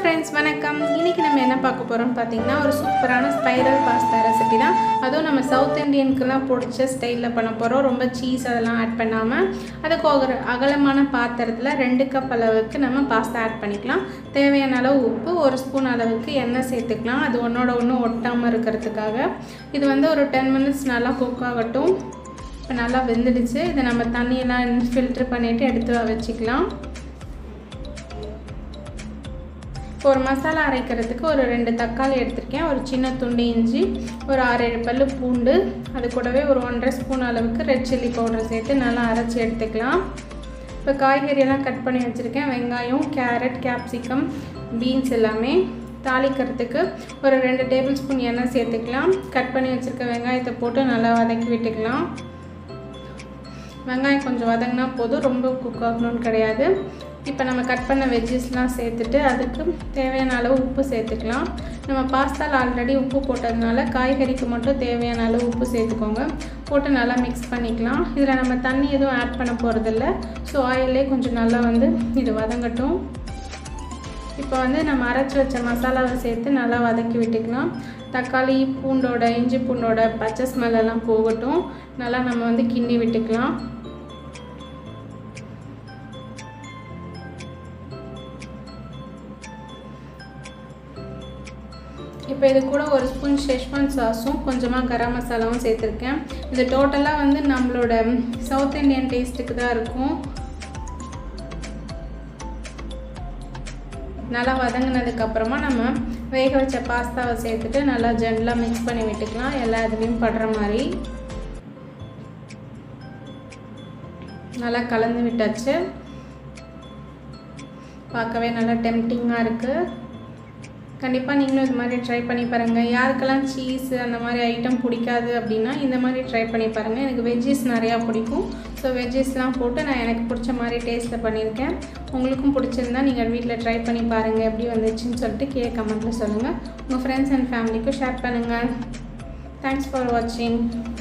friends வணக்கம் இன்றைக்கி நம்ம என்ன பார்க்க போகிறோம்னு பார்த்தீங்கன்னா ஒரு சூப்பரான ஸ்பைரல் பாஸ்தா ரெசிபி தான் அதுவும் நம்ம சவுத் இந்தியனுக்குலாம் பிடிச்ச ஸ்டைலில் பண்ண போகிறோம் ரொம்ப சீஸ் அதெல்லாம் ஆட் பண்ணாமல் அதுக்கு ஒரு அகலமான பாத்திரத்தில் ரெண்டு கப் அளவுக்கு நம்ம பாஸ்தா ஆட் பண்ணிக்கலாம் தேவையான அளவு உப்பு ஒரு ஸ்பூன் அளவுக்கு எண்ணெய் சேர்த்துக்கலாம் அது ஒன்றோட ஒன்று ஒட்டாமல் இருக்கிறதுக்காக இது வந்து ஒரு டென் மினிட்ஸ் நல்லா குக் ஆகட்டும் இப்போ நல்லா வெந்துடுச்சு இதை நம்ம தண்ணியெல்லாம் ஃபில்ட்ரு பண்ணிவிட்டு எடுத்து வச்சுக்கலாம் இப்போ ஒரு மசாலா அரைக்கிறதுக்கு ஒரு ரெண்டு தக்காளி எடுத்திருக்கேன் ஒரு சின்ன துண்டு இஞ்சி ஒரு ஆறு ஏழு பல்லு பூண்டு அது கூடவே ஒரு ஒன்றரை ஸ்பூன் அளவுக்கு ரெட் சில்லி பவுடர் சேர்த்து நல்லா அரைச்சி எடுத்துக்கலாம் இப்போ காய்கறியெல்லாம் கட் பண்ணி வச்சுருக்கேன் வெங்காயம் கேரட் கேப்சிகம் பீன்ஸ் எல்லாமே தாளிக்கிறதுக்கு ஒரு ரெண்டு டேபிள் ஸ்பூன் எண்ணெய் சேர்த்துக்கலாம் கட் பண்ணி வச்சுருக்க வெங்காயத்தை போட்டு நல்லா வதக்கி விட்டுக்கலாம் வெங்காயம் கொஞ்சம் வதங்கினா போதும் ரொம்ப குக் ஆகணும்னு கிடையாது இப்போ நம்ம கட் பண்ண வெஜ்ஜஸ்லாம் சேர்த்துட்டு அதுக்கு தேவையான அளவு உப்பு சேர்த்துக்கலாம் நம்ம பாஸ்தாவில் ஆல்ரெடி உப்பு போட்டதுனால காய்கறிக்கு மட்டும் தேவையான அளவு உப்பு சேர்த்துக்கோங்க போட்டு நல்லா மிக்ஸ் பண்ணிக்கலாம் இதில் நம்ம தண்ணி எதுவும் ஆட் பண்ண போகிறதில்ல ஸோ ஆயிலே கொஞ்சம் நல்லா வந்து இது வதங்கட்டும் இப்போ வந்து நம்ம அரைச்சி வச்ச மசாலாவை சேர்த்து நல்லா வதக்கி விட்டுக்கலாம் தக்காளி பூண்டோட இஞ்சி பூண்டோட பச்சை ஸ்மெல்லாம் போகட்டும் நல்லா நம்ம வந்து கிண்டி விட்டுக்கலாம் இப்போ இது கூட ஒரு ஸ்பூன் ஷெஷ்வான் சாஸும் கொஞ்சமாக கரம் மசாலாவும் சேர்த்துருக்கேன் இது டோட்டலாக வந்து நம்மளோட சவுத் இண்டியன் டேஸ்ட்டுக்கு தான் இருக்கும் நல்லா வதங்கினதுக்கப்புறமா நம்ம வேக வச்ச பாஸ்தாவை சேர்த்துட்டு நல்லா ஜென்லாக மிக்ஸ் பண்ணி விட்டுக்கலாம் எல்லா இதுலேயும் படுற மாதிரி நல்லா கலந்து விட்டாச்சு பார்க்கவே நல்லா டெம்டிங்காக இருக்குது கண்டிப்பாக நீங்களும் இது மாதிரி ட்ரை பண்ணி பாருங்கள் யாருக்கெல்லாம் சீஸ் அந்த மாதிரி ஐட்டம் பிடிக்காது அப்படின்னா இந்த மாதிரி ட்ரை பண்ணி பாருங்கள் எனக்கு வெஜ்ஜஸ் நிறையா பிடிக்கும் ஸோ வெஜ்ஜஸ்லாம் போட்டு நான் எனக்கு பிடிச்ச மாதிரி டேஸ்ட்டில் பண்ணியிருக்கேன் உங்களுக்கும் பிடிச்சிருந்தா நீங்கள் வீட்டில் ட்ரை பண்ணி பாருங்கள் எப்படி வந்துச்சுன்னு சொல்லிட்டு கீழே கமெண்ட்டில் சொல்லுங்கள் உங்கள் ஃப்ரெண்ட்ஸ் அண்ட் ஃபேமிலிக்கும் ஷேர் பண்ணுங்கள் தேங்க்ஸ் ஃபார் வாட்சிங்